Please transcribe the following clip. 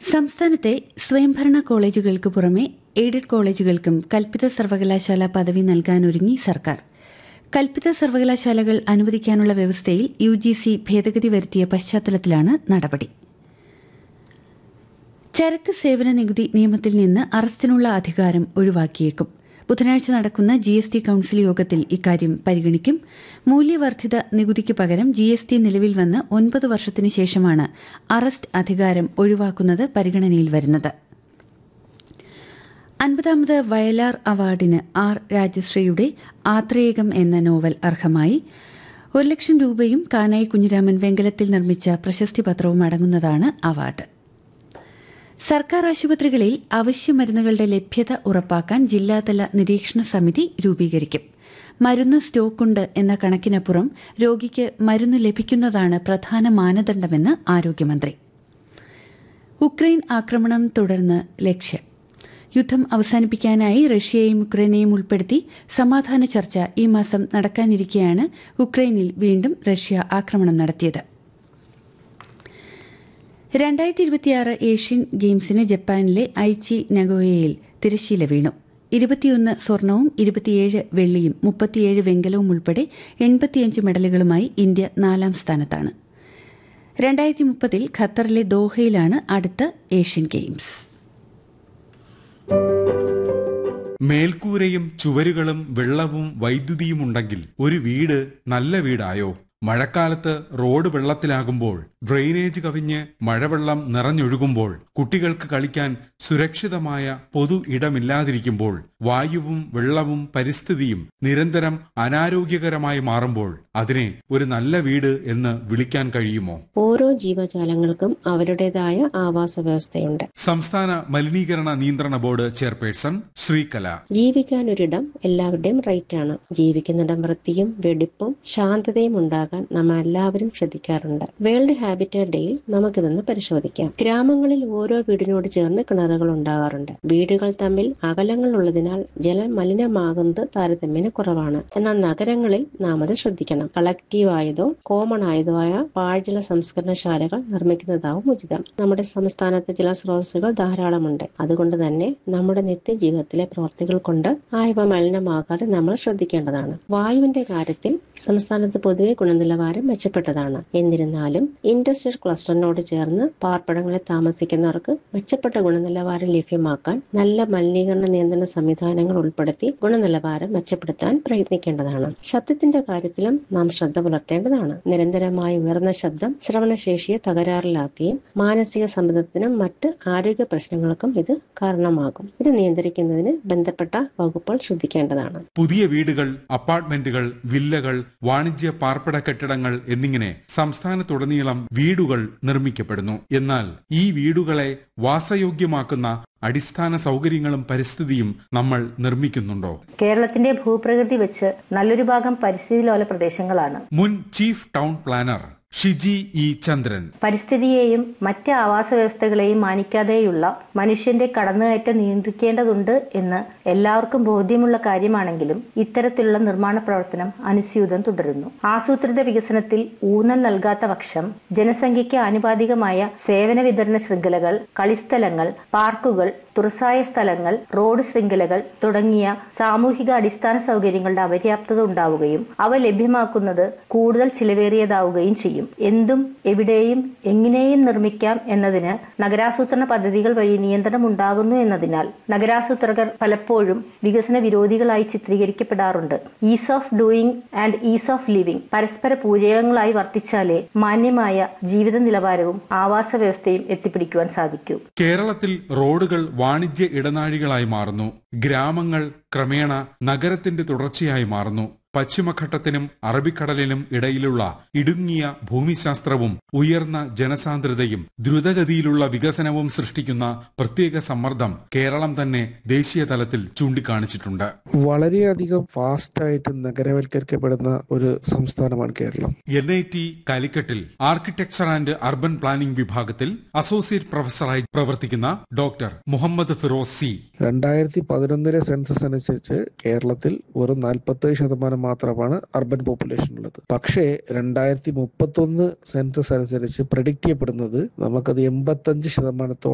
സംസ്ഥാനത്തെ സ്വയംഭരണ കോളേജുകൾക്ക് പുറമെ എയ്ഡഡ് കോളേജുകൾക്കും കൽപ്പിത സർവകലാശാല പദവി നൽകാനൊരുങ്ങി സർക്കാർ കൽപ്പിത സർവകലാശാലകൾ അനുവദിക്കാനുള്ള വ്യവസ്ഥയിൽ യു ജി സി ഭേദഗതി വരുത്തിയ പശ്ചാത്തലത്തിലാണ് നടപടി ചരക്ക് സേവന നികുതി നിയമത്തിൽ നിന്ന് അറസ്റ്റിനുള്ള അധികാരം ഒഴിവാക്കിയേക്കും ബുധനാഴ്ച നടക്കുന്ന ജി എസ് ടി കൌൺസിൽ യോഗത്തിൽ ഇക്കാര്യം പരിഗണിക്കും മൂല്യവർദ്ധിത നികുതിക്ക് പകരം ജി എസ് ടി നിലവിൽ വന്ന് ഒൻപത് വർഷത്തിന് ശേഷമാണ് അറസ്റ്റ് അധികാരം ഒഴിവാക്കുന്നത് പരിഗണനയിൽ വരുന്നത് അൻപതാമത് വയലാർ അവാർഡിന് ആർ രാജശ്രീയുടെ ആത്രേയകം എന്ന നോവൽ അർഹമായി ഒരു ലക്ഷം രൂപയും കാനായി കുഞ്ഞിരാമൻ വെങ്കലത്തിൽ നിർമ്മിച്ച പ്രശസ്തി പത്രവും അടങ്ങുന്നതാണ് അവാർഡ് സർക്കാർ ആശുപത്രികളിൽ അവശ്യ മരുന്നുകളുടെ ലഭ്യത ഉറപ്പാക്കാൻ ജില്ലാതല നിരീക്ഷണ സമിതി രൂപീകരിക്കും മരുന്ന് സ്റ്റോക്കുണ്ട് എന്ന കണക്കിനപ്പുറം രോഗിക്ക് മരുന്ന് ലഭിക്കുന്നതാണ് പ്രധാന മാനദണ്ഡമെന്ന് ആരോഗ്യമന്ത്രി ഉക്രൈൻ ആക്രമണം തുടർന്ന് ലക്ഷ്യം യുദ്ധം അവസാനിപ്പിക്കാനായി റഷ്യയെയും ഉക്രൈനെയും ഉൾപ്പെടുത്തി സമാധാന ചർച്ച ഈ മാസം നടക്കാനിരിക്കെയാണ് ഉക്രൈനിൽ വീണ്ടും റഷ്യ ആക്രമണം നടത്തിയത് രണ്ടായിരത്തി ഇരുപത്തിയാറ് ഏഷ്യൻ ഗെയിംസിന് ജപ്പാനിലെ ഐച്ചി നഗോയയിൽ തിരശ്ശീല വീണു ഇരുപത്തിയൊന്ന് സ്വർണവും ഇരുപത്തിയേഴ് വെള്ളിയും മുപ്പത്തിയേഴ് വെങ്കലവും ഉൾപ്പെടെ എൺപത്തിയഞ്ച് മെഡലുകളുമായി ഇന്ത്യ നാലാം സ്ഥാനത്താണ് രണ്ടായിരത്തി മുപ്പതിൽ ഖത്തറിലെ ദോഹയിലാണ് അടുത്ത ഏഷ്യൻ ഗെയിംസ് മേൽക്കൂരയും ചുവരുകളും വെള്ളവും വൈദ്യുതിയും ഉണ്ടെങ്കിൽ ഒരു വീട് നല്ല വീടായോ മഴക്കാലത്ത് റോഡ് വെള്ളത്തിലാകുമ്പോൾ ഡ്രെയിനേജ് കവിഞ്ഞ് മഴവെള്ളം നിറഞ്ഞൊഴുകുമ്പോൾ കുട്ടികൾക്ക് കളിക്കാൻ സുരക്ഷിതമായ പൊതു ഇടമില്ലാതിരിക്കുമ്പോൾ വായുവും വെള്ളവും പരിസ്ഥിതിയും നിരന്തരം അനാരോഗ്യകരമായി മാറുമ്പോൾ അതിനെ ഒരു നല്ല വീട് എന്ന് വിളിക്കാൻ കഴിയുമോ ഓരോ ജീവജാലങ്ങൾക്കും അവരുടേതായ ആവാസ വ്യവസ്ഥയുണ്ട് സംസ്ഥാന മലിനീകരണ നിയന്ത്രണ ബോർഡ് ചെയർപേഴ്സൺ ശ്രീകല ജീവിക്കാൻ ഒരിടം എല്ലാവരുടെയും റൈറ്റ് ആണ് ജീവിക്കുന്നിടം വൃത്തിയും വെടിപ്പും ശാന്തതയും ഉണ്ടാകാൻ നമ്മൾ എല്ലാവരും ശ്രദ്ധിക്കാറുണ്ട് വേൾഡ് ഹാബിറ്റേറ്റ് ഡേയിൽ നമുക്കിതൊന്ന് പരിശോധിക്കാം ഗ്രാമങ്ങളിൽ ഓരോ വീടിനോട് ചേർന്ന് കിണറുകൾ ഉണ്ടാകാറുണ്ട് വീടുകൾ തമ്മിൽ അകലങ്ങൾ ഉള്ളതിനാൽ ജലം മലിനമാകുന്നത് താരതമ്യേന കുറവാണ് എന്നാൽ നഗരങ്ങളിൽ നാം അത് ശ്രദ്ധിക്കണം കളക്റ്റീവ് ആയതോ കോമൺ ആയതോ ആയ പാഴ്ജല സംസ്കരണശാലകൾ നിർമ്മിക്കുന്നതാവും ഉചിതം നമ്മുടെ സംസ്ഥാനത്ത് ജലസ്രോതസ്സുകൾ ധാരാളമുണ്ട് അതുകൊണ്ട് തന്നെ നമ്മുടെ നിത്യജീവിതത്തിലെ പ്രവർത്തികൾ കൊണ്ട് ആയവ മലിനമാകാതെ നമ്മൾ ശ്രദ്ധിക്കേണ്ടതാണ് വായുവിന്റെ കാര്യത്തിൽ സംസ്ഥാനത്ത് പൊതുവെ ഗുണനിലവാരം മെച്ചപ്പെട്ടതാണ് എന്നിരുന്നാലും ഇൻഡസ്ട്രിയൽ ക്ലസ്റ്ററിനോട് ചേർന്ന് പാർപ്പിടങ്ങളിൽ താമസിക്കുന്നവർക്ക് മെച്ചപ്പെട്ട ഗുണനിലവാരം ലഭ്യമാക്കാൻ നല്ല മലിനീകരണ നിയന്ത്രണ സംവിധാനങ്ങൾ ഉൾപ്പെടുത്തി ഗുണനിലവാരം മെച്ചപ്പെടുത്താൻ പ്രയത്നിക്കേണ്ടതാണ് ശബ്ദത്തിന്റെ കാര്യത്തിലും നാം ശ്രദ്ധ പുലർത്തേണ്ടതാണ് നിരന്തരമായ ഉയർന്ന ശബ്ദം ശ്രവണശേഷിയെ തകരാറിലാക്കുകയും മാനസിക സമ്മർദ്ദത്തിനും മറ്റ് ആരോഗ്യ പ്രശ്നങ്ങൾക്കും ഇത് കാരണമാകും ഇത് നിയന്ത്രിക്കുന്നതിന് ബന്ധപ്പെട്ട വകുപ്പുകൾ ശ്രദ്ധിക്കേണ്ടതാണ് പുതിയ വീടുകൾ അപ്പാർട്ട്മെന്റുകൾ വില്ലകൾ വാണിജ്യ പാർപ്പിട കെട്ടിടങ്ങൾ എന്നിങ്ങനെ സംസ്ഥാനത്തുടനീളം വീടുകൾ നിർമ്മിക്കപ്പെടുന്നു എന്നാൽ ഈ വീടുകളെ വാസയോഗ്യമാക്കുന്ന അടിസ്ഥാന സൗകര്യങ്ങളും പരിസ്ഥിതിയും നമ്മൾ നിർമ്മിക്കുന്നുണ്ടോ കേരളത്തിന്റെ ഭൂപ്രകൃതി വെച്ച് നല്ലൊരു ഭാഗം പരിസ്ഥിതി ലോല പ്രദേശങ്ങളാണ് മുൻ chief town planner Shiji E Chandran പരിസ്ഥിതിയെയും മറ്റ് ആവാസ വ്യവസ്ഥകളെയും മാനിക്കാതെയുള്ള മനുഷ്യന്റെ കടന്നുകയറ്റം നിയന്ത്രിക്കേണ്ടതുണ്ട് എന്ന് എല്ലാവർക്കും ബോധ്യമുള്ള കാര്യമാണെങ്കിലും ഇത്തരത്തിലുള്ള നിർമ്മാണ പ്രവർത്തനം അനുസ്യൂതം തുടരുന്നു ആസൂത്രിത വികസനത്തിൽ ഊന്നൽ നൽകാത്ത പക്ഷം ജനസംഖ്യയ്ക്ക് ആനുപാതികമായ സേവന വിതരണ ശൃംഖലകൾ കളിസ്ഥലങ്ങൾ പാർക്കുകൾ തുറസായ സ്ഥലങ്ങൾ റോഡ് ശൃംഖലകൾ തുടങ്ങിയ സാമൂഹിക അടിസ്ഥാന സൗകര്യങ്ങളുടെ അപര്യാപ്തത ഉണ്ടാവുകയും അവ ലഭ്യമാക്കുന്നത് കൂടുതൽ ചിലവേറിയതാവുകയും ചെയ്യും എന്തും എവിടെയും എങ്ങനെയും നിർമ്മിക്കാം എന്നതിന് നഗരാസൂത്രണ പദ്ധതികൾ വഴി നിയന്ത്രണം ഉണ്ടാകുന്നു എന്നതിനാൽ നഗരാസൂത്രകർ പലപ്പോഴും വികസന വിരോധികളായി ചിത്രീകരിക്കപ്പെടാറുണ്ട് ease of doing and ease of living പരസ്പര പൂരകങ്ങളായി വർത്തിച്ചാലേ മാന്യമായ ജീവിത നിലവാരവും ആവാസ വ്യവസ്ഥയും എത്തിപ്പിടിക്കുവാൻ സാധിക്കൂ കേരളത്തിൽ റോഡുകൾ വാണിജ്യ ഇടനാഴികളായി മാറുന്നു ഗ്രാമങ്ങൾ ക്രമേണ നഗരത്തിന്റെ തുടർച്ചയായി മാറുന്നു പശ്ചിമഘട്ടത്തിനും അറബിക്കടലിനും ഇടയിലുള്ള ഇടുങ്ങിയ ഭൂമിശാസ്ത്രവും ഉയർന്ന ജനസാന്ദ്രതയും ദ്രുതഗതിയിലുള്ള വികസനവും സൃഷ്ടിക്കുന്ന പ്രത്യേക സമ്മർദ്ദം കേരളം തന്നെ ദേശീയ തലത്തിൽ ചൂണ്ടിക്കാണിച്ചിട്ടുണ്ട് വളരെയധികം ഫാസ്റ്റായിട്ട് നഗരവൽക്കരിക്കപ്പെടുന്ന ഒരു സംസ്ഥാനമാണ് കേരളം എൻ ഐ ടി കാലിക്കറ്റിൽ ആർക്കിടെക്ചർ ആൻഡ് അർബൻ പ്ലാനിംഗ് വിഭാഗത്തിൽ അസോസിയേറ്റ് പ്രൊഫസറായി പ്രവർത്തിക്കുന്ന ഡോക്ടർ മുഹമ്മദ് ഫിറോസ് സി രണ്ടായിരത്തി പതിനൊന്നിലെ സെൻസസ് അനുസരിച്ച് കേരളത്തിൽ വെറും നാൽപ്പത്തേഴ് ശതമാനം മാത്രമാണ് അർബൻ പോപ്പുലേഷൻ ഉള്ളത് പക്ഷേ രണ്ടായിരത്തി മുപ്പത്തൊന്ന് സെൻസസ് അനുസരിച്ച് പ്രഡിക്റ്റ് ചെയ്യപ്പെടുന്നത് നമുക്കത് എൺപത്തഞ്ച് ശതമാനത്തോളം